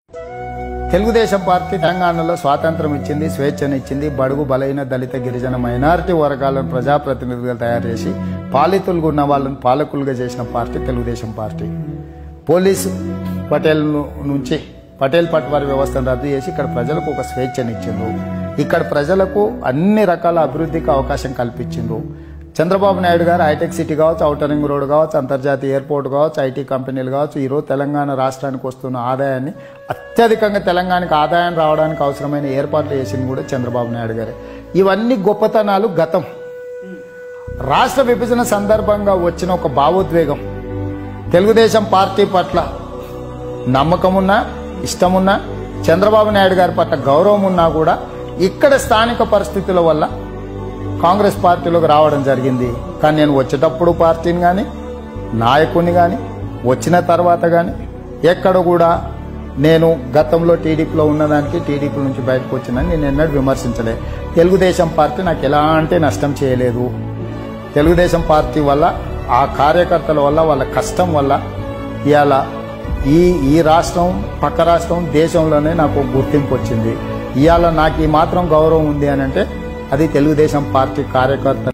Telugu Desam party తెలంగాణలో స్వాతంత్రం ఇచ్చింది స్వేచ్ఛనిచ్చింది బడుగు బలైన దళిత గిరిజన మైనారిటీ వర్గాలను ప్రజాప్రతినిధులుగా తయారు చేసి పాలితులుగా ఉన్న వాళ్ళని పాలకులుగా చేసిన party Telugu Desam party police Patel ను- నుంచి పటేల్ పట్వారి వ్యవస్థను రద్దు చేసి ఇక్కడ ప్రజలకు ఒక స్వేచ్ఛనిచ్చిండ్రు ఇక్కడ ప్రజలకు అన్ని రకాల అభివృద్ధికి అవకాశం కల్పించిండ్రు చంద్రబాబు నాయుడు గారు హైటెక్ సిటీ కావచ్చు ఔటర్ రింగ్ రోడ్ కావచ్చు అంతర్జాతీయ ఎయిర్పోర్ట్ కావచ్చు ఐటీ కంపెనీలు కావచ్చు ఈరోజు తెలంగాణ రాష్ట్రానికి వస్తున్న ఆదాయాన్ని అత్యధికంగా తెలంగాణకి ఆదాయం రావడానికి అవసరమైన ఏర్పాట్లు చేసింది కూడా చంద్రబాబు నాయుడు గారే ఇవన్నీ గొప్పతనాలు గతం రాష్ట్ర విభజన సందర్భంగా వచ్చిన ఒక భావోద్వేగం తెలుగుదేశం పార్టీ పట్ల నమ్మకమున్నా ఇష్టమున్నా చంద్రబాబు నాయుడు గారి పట్ల గౌరవం ఉన్నా కూడా ఇక్కడ స్థానిక పరిస్థితుల వల్ల కాంగ్రెస్ పార్టీలోకి రావడం జరిగింది కానీ నేను వచ్చేటప్పుడు పార్టీని కానీ నాయకుడిని కానీ వచ్చిన తర్వాత కానీ ఎక్కడ కూడా నేను గతంలో టీడీపీలో ఉన్నదానికి టీడీపీ నుంచి బయటకు వచ్చిందని నేను ఎన్నడూ విమర్శించలే తెలుగుదేశం పార్టీ నాకు ఎలాంటి నష్టం చేయలేదు తెలుగుదేశం పార్టీ వల్ల ఆ కార్యకర్తల వల్ల వాళ్ళ కష్టం వల్ల ఇవాళ ఈ ఈ రాష్ట్రం పక్క రాష్ట్రం దేశంలోనే నాకు గుర్తింపు వచ్చింది ఇవాళ నాకు ఈ మాత్రం గౌరవం ఉంది అని అంటే అది తెలుగుదేశం పార్టీ కార్యకర్త